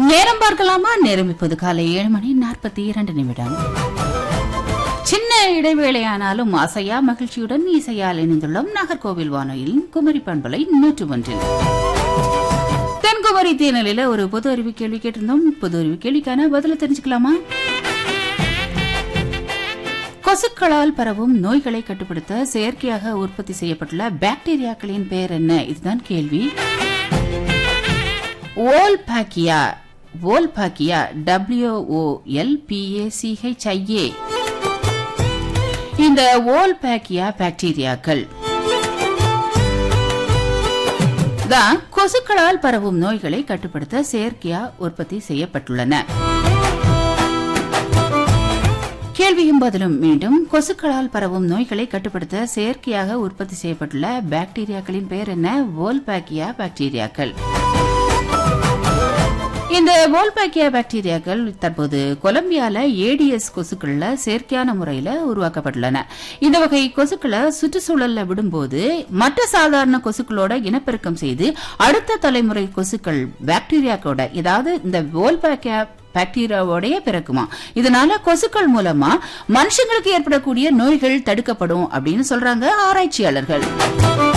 நேரம் பார்க்கலாமா நேரம் இப்போது காலை ஏழு மணி நாற்பத்தி இரண்டு நிமிடம் சின்ன இடைவேளையானாலும் அசையா மகிழ்ச்சியுடன் இசையால் இணைந்துள்ளோம் நாகர்கோவில் வானொலியின் குமரி பண்பலை நூற்று ஒன்றில் தென்குமரி தேனலில ஒரு பொது அறிவு கேள்வி கேட்டிருந்தோம் பொது அறிவு கேள்விக்கான பதில தெரிஞ்சுக்கலாமா கொசுக்களால் பரவும் நோய்களை கட்டுப்படுத்த செயற்கையாக உற்பத்தி செய்யப்பட்டுள்ள பாக்டீரியாக்களின் பெயர் என்ன இதுதான் கேள்வி ஓல்பாக்கியா ஓல்பாக்கியா டபிள்யூஓ எல்பிஏசிஹெச்ஐஏ இந்த ஓல்பாக்கியா பாக்டீரியாக்கள் தான் கொசுக்களால் பரவும் நோய்களை கட்டுப்படுத்த செயற்கையா உற்பத்தி செய்யப்பட்டுள்ளன கேள்வியும் பதிலும் மீண்டும் கொசுக்களால் பரவும் நோய்களை கட்டுப்படுத்த செயற்கையாக உற்பத்தி செய்யப்பட்டுள்ள பாக்டீரியாக்களின் பெயர் என்ன வோல்பாக்கியா பாக்டீரியாக்கள் இந்த வோல்பாக்கியா பாக்டீரியாக்கள் தற்போது கொலம்பியால ஏடிஎஸ் கொசுக்கள்ல செயற்கையான முறையில உருவாக்கப்பட்டுள்ளன இந்த வகை கொசுக்களை சுற்றுச்சூழல்ல விடும்போது மற்ற சாதாரண கொசுக்களோட இனப்பெருக்கம் செய்து அடுத்த தலைமுறை கொசுக்கள் பாக்டீரியாக்களோட ஏதாவது இந்த வோல்பாக்கியா பாக்டீரியாவோடைய பிறக்குமா இதனால கொசுக்கள் மூலமா மனுஷங்களுக்கு ஏற்படக்கூடிய நோய்கள் தடுக்கப்படும் அப்படின்னு சொல்றாங்க ஆராய்ச்சியாளர்கள்